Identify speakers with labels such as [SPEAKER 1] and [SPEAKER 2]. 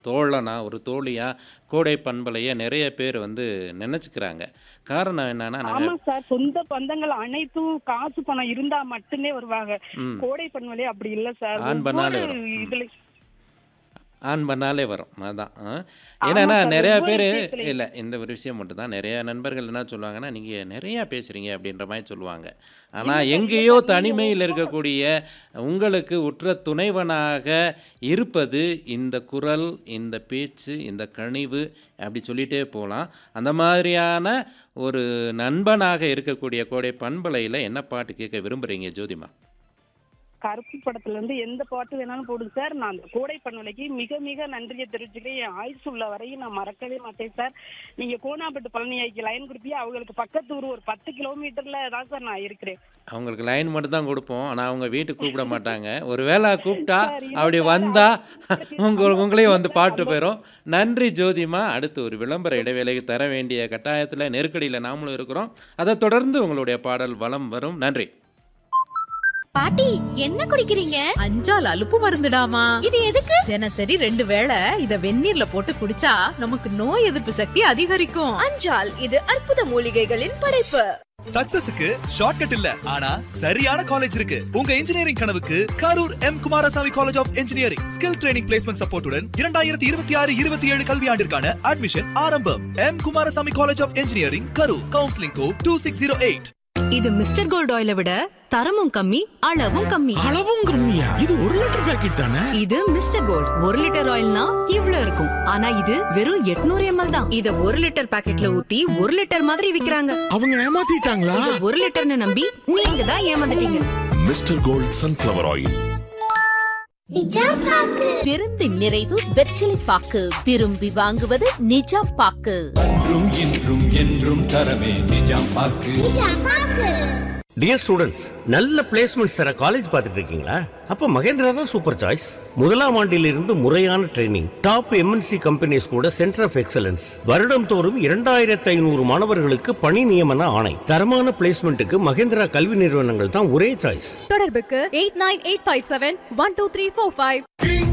[SPEAKER 1] தோழனா ஒரு தோழியா கோடை பண்பலைய நிறைய பேர் வந்து நினைச்சுக்கிறாங்க காரணம் என்னன்னா
[SPEAKER 2] ஆமா
[SPEAKER 1] நாங்க
[SPEAKER 2] சார் சொந்த பந்தங்கள் அனைத்தும் காசு பணம் இருந்தா மட்டுமே வருவாங்க
[SPEAKER 1] ம்.
[SPEAKER 2] கோடை பண்பலே அப்படி இல்ல சார்
[SPEAKER 1] ஆண் பண்ணாலே
[SPEAKER 2] ஒவ்வொரு
[SPEAKER 1] வரும். ம்.
[SPEAKER 2] இதுல
[SPEAKER 1] ஆன் பண்ணாலே வரும் அதான் ஆ. ஏன்னா
[SPEAKER 2] சார்,
[SPEAKER 1] நிறைய
[SPEAKER 2] ஒவ்வொரு
[SPEAKER 1] பேர்
[SPEAKER 2] விஷயத்துலயும்.
[SPEAKER 1] இல்லை இந்த ஒரு விஷயம் மட்டும்தான் நிறைய நண்பர்கள் என்ன சொல்லுவாங்கன்னா நீங்கள் நிறையா பேசுகிறீங்க அப்படின்ற மாதிரி சொல்லுவாங்க ஆனால்
[SPEAKER 2] இல்ல,
[SPEAKER 1] எங்கேயோ
[SPEAKER 2] இல்ல,
[SPEAKER 1] தனிமையில்
[SPEAKER 2] நீங்க
[SPEAKER 1] இருக்கக்கூடிய உங்களுக்கு உற்ற துணைவனாக இருப்பது இந்த குரல் இந்த பேச்சு இந்த கனிவு அப்படி சொல்லிகிட்டே போகலாம் அந்த மாதிரியான ஒரு நண்பனாக இருக்கக்கூடிய கோடை பண்பலையில் என்ன பாட்டு கேட்க விரும்புகிறீங்க ஜோதிமா
[SPEAKER 2] கருப்பு படத்துல இருந்து எந்த பாட்டு வேணாலும் போடுங்க சார் நான் அந்த கோடை பண்பலைக்கு மிக மிக நன்றியை தெரிவிச்சுக்கிறேன் என் ஆயுசு உள்ள வரையும் நான் மறக்கவே மாட்டேன் சார் நீங்க கோனாப்பட்டு பழனியாய்க்கு லைன் கொடுப்பியா அவங்களுக்கு பக்கத்து ஊர் ஒரு பத்து கிலோமீட்டர்ல தான் சார் நான் இருக்கிறேன்
[SPEAKER 1] அவங்களுக்கு லைன் மட்டும் தான் கொடுப்போம் ஆனால் அவங்க வீட்டுக்கு கூப்பிட மாட்டாங்க ஒரு வேளை கூப்பிட்டா
[SPEAKER 2] சார், இல்ல
[SPEAKER 1] அப்படி
[SPEAKER 2] சார்,
[SPEAKER 1] வந்தா
[SPEAKER 2] அவங்க-
[SPEAKER 1] உங்க உங்களையும் வந்து
[SPEAKER 2] சார்,
[SPEAKER 1] பாட்டு
[SPEAKER 2] அவங்க-
[SPEAKER 1] போயிடும் நன்றி ஜோதிமா அடுத்து ஒரு விளம்பர இடைவேளைக்கு தர வேண்டிய கட்டாயத்தில் நெருக்கடியில் நாமளும் இருக்கிறோம் அதை தொடர்ந்து உங்களுடைய பாடல் வலம் வரும் நன்றி
[SPEAKER 3] பாட்டி என்ன குடிக்கிறீங்க
[SPEAKER 4] அஞ்சால் அலுப்பு மருந்துடாமா
[SPEAKER 3] இது எதுக்கு
[SPEAKER 4] தினசரி ரெண்டு வேளை இத வெந்நீர்ல போட்டு குடிச்சா நமக்கு நோய் எதிர்ப்பு சக்தி அதிகரிக்கும்
[SPEAKER 5] அஞ்சால் இது அற்புத மூலிகைகளின் படைப்பு
[SPEAKER 6] சக்சஸுக்கு ஷார்ட்கட் இல்ல ஆனா சரியான காலேஜ் இருக்கு உங்க இன்ஜினியரிங் கனவுக்கு Karur M Kumarasamy college of engineering skill training placement சப்போர்ட்டுடன் இரண்டாயிரத்தி இருபத்தி ஆறு இருபத்தி ஏழு கல்வியாண்டிற்கான அட்மிஷன் ஆரம்பம் M Kumarasamy college of engineering Karur counselling code two six zero eight
[SPEAKER 5] இது மிஸ்டர் கோல்ட் ஆயிலை விட தரமும் கம்மி அளவும் கம்மி
[SPEAKER 7] அளவும் கம்மியா இது ஒரு லிட்டர் பாக்கெட் தானே
[SPEAKER 5] இது மிஸ்டர் கோல்ட் ஒரு லிட்டர் ஆயில்னா இவ்ளோ இருக்கும் ஆனா இது வெறும் 800 எம்எல் தான் இத ஒரு லிட்டர் பாக்கெட்ல ஊத்தி ஒரு லிட்டர் மாதிரி விக்கிறாங்க
[SPEAKER 7] அவங்க ஏமாத்திட்டாங்களா
[SPEAKER 5] இத ஒரு லிட்டர்னு நம்பி நீங்க தான் ஏமாந்துட்டீங்க
[SPEAKER 7] மிஸ்டர் கோல்ட் சன்ஃபிளவர் ஆயில்
[SPEAKER 8] பெருந்து நிறைவு வெற்றிலை பாக்கு விரும்பி வாங்குவது நிஜாம் பாக்கு
[SPEAKER 9] என்றும் இன்றும் என்றும் தரவே நிஜாம் பாக்கு
[SPEAKER 10] டியர் ஸ்டூடெண்ட்ஸ் நல்ல பிளேஸ்மெண்ட்ஸ் தர காலேஜ் பார்த்துட்டு இருக்கீங்களா அப்ப மகேந்திரா தான் சூப்பர் சாய்ஸ் முதலாம் ஆண்டிலிருந்து முறையான ட்ரைனிங் டாப் எம்என்சி கம்பெனிஸ் கூட சென்டர் ஆஃப் எக்ஸலன்ஸ் வருடம் தோறும் இரண்டாயிரத்தி ஐநூறு மாணவர்களுக்கு பணி நியமன ஆணை தரமான பிளேஸ்மெண்ட்டுக்கு மகேந்திரா கல்வி நிறுவனங்கள் தான் ஒரே சாய்ஸ்
[SPEAKER 3] தொடர்புக்கு eight nine eight five seven one two three four five